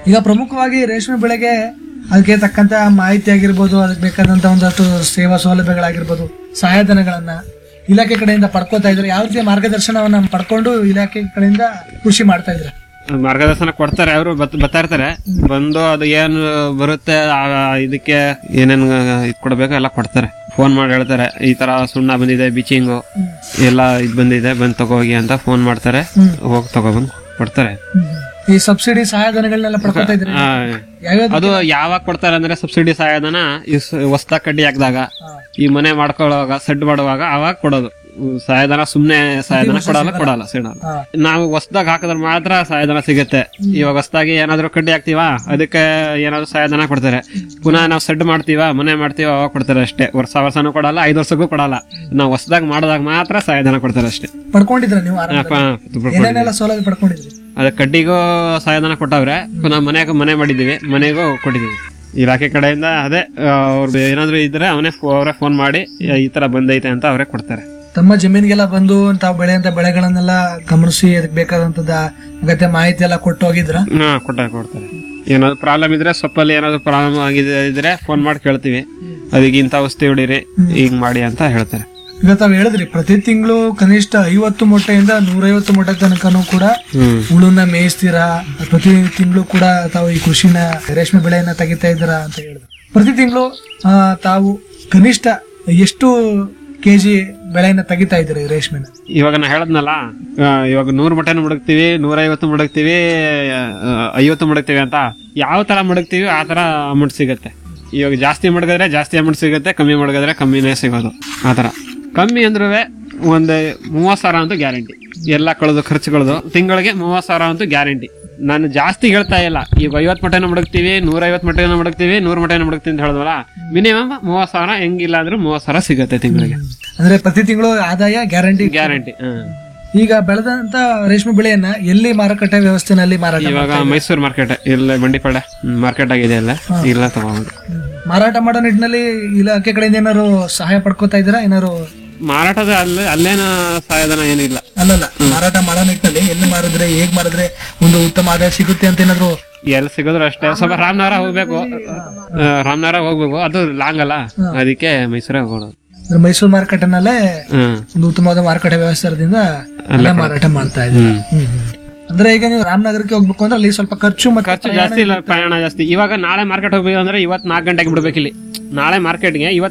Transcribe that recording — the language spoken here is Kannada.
ಈಗ ಪ್ರಮುಖವಾಗಿ ರೇಷ್ಮೆ ಬೆಳೆಗೆ ಅದಕ್ಕೆ ತಕ್ಕಂತ ಮಾಹಿತಿ ಆಗಿರ್ಬೋದು ಅದಕ್ಕೆ ಬೇಕಾದಂತ ಒಂದಷ್ಟು ಸೇವಾ ಸೌಲಭ್ಯಗಳಾಗಿರ್ಬೋದು ಸಹಾಯಧನಗಳನ್ನ ಇಲಾಖೆ ಕಡೆಯಿಂದ ಪಡ್ಕೋತಾ ಇದ್ರೆ ಯಾವ ರೀತಿಯ ಮಾರ್ಗದರ್ಶನವನ್ನ ಪಡ್ಕೊಂಡು ಇಲಾಖೆ ಕಡೆಯಿಂದ ಕೃಷಿ ಮಾಡ್ತಾ ಇದ್ರೆ ಮಾರ್ಗದರ್ಶನ ಕೊಡ್ತಾರೆ ಅವರು ಬರ್ತಾ ಇರ್ತಾರೆ ಬಂದು ಅದು ಏನು ಬರುತ್ತೆ ಆ ಇದಕ್ಕೆ ಏನೇನು ಇದು ಕೊಡ್ಬೇಕು ಎಲ್ಲ ಕೊಡ್ತಾರೆ ಫೋನ್ ಮಾಡಿ ಹೇಳ್ತಾರೆ ಈ ತರ ಸುಣ್ಣ ಬಂದಿದೆ ಬಿಚಿಂಗು ಎಲ್ಲ ಇದು ಬಂದಿದೆ ಬಂದು ತಗೋಗಿ ಅಂತ ಫೋನ್ ಮಾಡ್ತಾರೆ ಹೋಗಿ ತಗೊಬಂದು ಕೊಡ್ತಾರೆ ಈ ಸಬ್ಸಿಡಿ ಸಹಾಯಧನಗಳನ್ನೆಲ್ಲ ಪಡ್ಕೋತಾ ಇದ್ರೆ ಆ, ಯಾವ್ಯಾವ ಅದು ಯಾವಾಗ ಕೊಡ್ತಾರೆ ಅಂದ್ರೆ ಸಬ್ಸಿಡಿ ಸಹಾಯಧನ ಹೊಸ್ತ ಕಡ್ಡಿ ಹಾಕಿದಾಗ ಈ ಮನೆ ಮಾಡ್ಕೊಳ್ಳುವಾಗ ಸೆಡ್ ಮಾಡುವಾಗ ಅವಾಗ ಕೊಡೋದು ಹ್ಮ್, ಸಹಾಯಧನ ಸುಮ್ನೆ ಸಹಾಯಧನ ಕೊಡಲ್ಲ ಕೊಡಲ್ಲ ಸಿಡಲ್ಲ ಹಾ. ನಾವು ಹೊಸ್ದಾಗ ಹಾಕಿದ್ರೆ ಮಾತ್ರ ಸಹಾಯಧನ ಸಿಗುತ್ತೆ ಇವಾಗ ಹೊಸ್ದಾಗಿ ಏನಾದ್ರು ಕಡ್ಡಿ ಹಾಕ್ತಿವಾ ಅದಕ್ಕೆ ಏನಾದ್ರು ಸಹಾಯಧನ ಕೊಡ್ತಾರೆ ಪುನಃ ನಾವು ಸೆಡ್ ಮಾಡ್ತೀವಾ ಮನೆ ಮಾಡ್ತೀವ ಅವಾಗ ಕೊಡ್ತಾರೆ ಅಷ್ಟೇ ವರ್ಷ ವರ್ಷನೂ ಕೊಡಲ್ಲ ಐದು ವರ್ಷಕ್ಕೂ ಕೊಡಲ್ಲ ನಾವು ಹೊಸ್ದಾಗ ಮಾಡಿದಾಗ ಮಾತ್ರ ಸಹಾಯಧನ ಕೊಡ್ತಾರೆ ಅಷ್ಟೇ ಪಡ್ಕೊಂಡಿದ್ರ ನೀವು ಆರಂಭ ಅಪ್ಪ, ಏನೇನೆಲ್ಲ ಸೌಲಭ್ಯ ಪಡ್ಕೊಂಡಿದ್ರಿ ಅದ ಕಡ್ಡಿಗೂ ಸಹಾಯಧನ ಕೊಟ್ಟವ್ರೆ ಪುನಃ ಮನೆಗೂ ಮನೆ ಮಾಡಿದೀವಿ ಮನೆಗೂ ಕೊಟ್ಟಿದೀವಿ ಇಲಾಖೆ ಕಡೆಯಿಂದ ಅದೇ ಅವ್ರದ್ದು ಏನಾದ್ರು ಇದ್ರೆ ಅವನೇ ಅವರೇ ಫೋನ್ ಮಾಡಿ ಈ ತರ ಬಂದೈತೆ ಅಂತ ಅವರೇ ಕೊಡ್ತಾರೆ ತಮ್ಮ ಜಮೀನಿಗೆಲ್ಲ ಬಂದು ತಾವು ಬೆಳೆಯಂತ ಬೆಳೆಗಳನ್ನೆಲ್ಲ ಗಮನಿಸಿ ಅದಕ್ಕೆ ಬೇಕಾದಂತದ ಅಗತ್ಯ ಮಾಹಿತಿ ಎಲ್ಲ ಕೊಟ್ಟು ಹೋಗಿದ್ರ ಹಾ ಕೊಟ್ಟ ಕೊಡ್ತಾರೆ ಏನಾದ್ರು ಪ್ರಾಬ್ಲಮ್ ಇದ್ರೆ ಸೊಪ್ಪಲ್ಲಿ ಏನಾದ್ರು ಪ್ರಾಬ್ಲಮ್ ಆಗಿದೆ ಇದ್ರೆ ಫೋನ್ ಮಾಡಿ ಕೇಳ್ತೀವಿ ಅದಕ್ಕೆ ಇಂಥ ಔಷಧಿ ಹೊಡೀರಿ ಹಿಂಗ್ ಮಾಡಿ ಅಂತ ಹೇಳ್ತಾರೆ ಈಗ ತಾವ್ ಹೇಳಿದ್ರಿ ಪ್ರತಿ ತಿಂಗಳು ಕನಿಷ್ಠ ಐವತ್ತು ಮೊಟ್ಟೆಯಿಂದ ನೂರೈವತ್ತು ಮೊಟ್ಟೆ ತನಕನೂ ಕೂಡ ಹ್ಮ್ ಹುಳುನ ಮೇಯಿಸ್ತೀರಾ ಪ್ರತಿ ತಿಂಗಳು ಕೂಡ ತಾವು ಈ ಕೃಷಿನ ರೇಷ್ಮೆ ಬೆಳೆಯನ್ನ ತೆಗಿತಾ ಇದ್ದೀರಾ ಅಂತ ಹೇಳಿದ್ರು ಪ್ರತಿ ತಿಂಗಳು ತಾವು ಕನಿಷ್ಠ ಎಷ್ಟು ಕೆಜಿ ಬೆಳೆಯನ್ನ ತೆಗಿತಾ ಇದ್ದೀರಾ ಈ ರೇಷ್ಮೆನ ಇವಾಗ ನಾ ಹೇಳದ್ನಲ್ಲ ಆ, ಇವಾಗ ನೂರ್ ಮಟನ್ ಮಡಗ್ತೀವಿ ನೂರೈವತ್ತು ಮಡಗ್ತೀವಿ ಆ, ಐವತ್ತು ಮಡಗ್ತೀವಿ ಅಂತ ಯಾವ ತರ ಮಡಗ್ತೀವಿ ಆ ತರ ಅಮೌಂಟ್ ಸಿಗುತ್ತೆ ಇವಾಗ ಜಾಸ್ತಿ ಮಡಗಿದ್ರೆ ಜಾಸ್ತಿ ಅಮೌಂಟ್ ಸಿಗುತ್ತೆ ಕಮ್ಮಿ ಮಡಗಿದ್ರೆ ಕಮ್ಮಿನೇ ಸಿಗೋದು ಆ ತರ ಕಮ್ಮಿ ಅಂದ್ರೂ ಒಂದು ಮೂವತ್ ಸಾವಿರ ಅಂತೂ ಗ್ಯಾರಂಟಿ ಎಲ್ಲ ಕಳೆದು ಖರ್ಚುಗಳದು ತಿಂಗಳಿಗೆ ಮೂವತ್ ಸಾವಿರ ಅಂತೂ ಗ್ಯಾರಂಟಿ ನಾನು ಜಾಸ್ತಿ ಹೇಳ್ತಾ ಇಲ್ಲ ಈಗ ಐವತ್ತು ಮಟನ ಮಡಗ್ತೀವಿ ನೂರೈವತ್ತು ಮಟನ ಮಡಗ್ತೀವಿ ನೂರು ಮಟನ ಮಡಗ್ತೀವಿ ಅಂತ ಹೇಳಿದ್ವಲ್ಲ ಮಿನಿಮಮ್ ಮೂವತ್ ಸಾವಿರ ಹೆಂಗಿಲ್ಲ ಅಂದ್ರೆ ಮೂವತ್ ಸಾವಿರ ಸಿಗುತ್ತೆ ತಿಂಗಳಿಗೆ ಅಂದ್ರೆ ಪ್ರತಿ ತಿಂಗಳು ಆದಾಯ ಗ್ಯಾರಂಟಿ ಗ್ಯಾರಂಟಿ ಹ್ಮ್ ಈಗ ಬೆಳೆದಂತ ರೇಷ್ಮೆ ಬೆಳೆಯನ್ನ ಎಲ್ಲಿ ಮಾರುಕಟ್ಟೆ ವ್ಯವಸ್ಥೆನಲ್ಲಿ ಮಾರಾಟ ಇವಾಗ ಮೈಸೂರು ಮಾರ್ಕೆಟ್ ಇಲ್ಲ ಬಂಡಿಪಾಳ್ಯ ಮಾರ್ಕೆಟ್ ಆಗಿದೆ ಅಲ್ಲ ಇಲ್ಲ ತಗೋಬೋದು ಮಾರಾಟ ಮಾಡೋ ನಿಟ್ಟಿನಲ್ಲಿ ಇಲಾಖೆ ಕಡೆಯಿಂದ ಏನಾದ್ರು ಸಹಾಯ ಪಡ್ಕೋತಾ ಇದ್ದೀರಾ ಏನಾದ್ರು ಮಾರಾಟದ ಅಲ್ಲೇ ಅಲ್ಲೇನ ಸಹಾಯಧನ ಏನಿಲ್ಲ ಅಲ್ಲಲ್ಲ ಮಾರಾಟ ಮಾಡೋ ನಿಟ್ಟಿನಲ್ಲಿ ಎಲ್ಲಿ ಮಾರಿದ್ರೆ ಹೇಗ್ ಮಾರಿದ್ರೆ ಒಂದು ಉತ್ತಮ ಆದಾಯ ಸಿಗುತ್ತೆ ಅಂತ ಏನಾದ್ರು ಎಲ್ಲಿ ಸಿಗೋದ್ರು ಅಷ್ಟೇ ಸ್ವಲ್ಪ ರಾಮನಗರ ಹೋಗ್ಬೇಕು ಆ, ರಾಮನಗರ ಹೋಗ್ಬೇಕು ಅದು ಲಾಂಗ್ ಅಲ್ಲ ಅದಕ್ಕೆ ಮೈಸೂರಿಗೆ ಹೋಗೋದು ಅಂದ್ರೆ ಮೈಸೂರು ಮಾರುಕಟ್ಟೆನಲ್ಲೇ ಹ್ಮ್ ಒಂದು ಉತ್ತಮವಾದ ಮಾರುಕಟ್ಟೆ ವ್ಯವಸ್ಥೆದಿಂದ ಅಲ್ಲೇ ಮಾರಾಟ ಮಾಡ್ತಾ ಇದ್ದೀರಾ ಹ್ಮ್, ಹ್ಮ್. ಅಂದ್ರೆ ಈಗ ನೀವು ರಾಮನಗರಕ್ಕೆ ಹೋಗ್ಬೇಕು ಅಂದ್ರೆ ಅಲ್ಲಿ ಸ್ವಲ್ಪ ಖರ್ಚು ಮತ್ತೆ ಖರ್ಚು ಜಾಸ್ತಿ ಇಲ್ಲ ಪ್ರಯಾಣ ಜಾಸ್ತಿ ಇವಾಗ ನಾಳೆ ಮಾರ್ಕೆಟ್ ಹೋಗ್ಬೇಕು ಅಂದ್ರೆ ಇವತ್ತು ನಾಲ್ಕು ಗಂಟೆಗೆ ಬಿಡ್ಬೇಕು ಇಲ್ಲಿ ನಾಳೆ ಮಾರ್ಕೆಟ್ಗೆ ಇವತ್ತು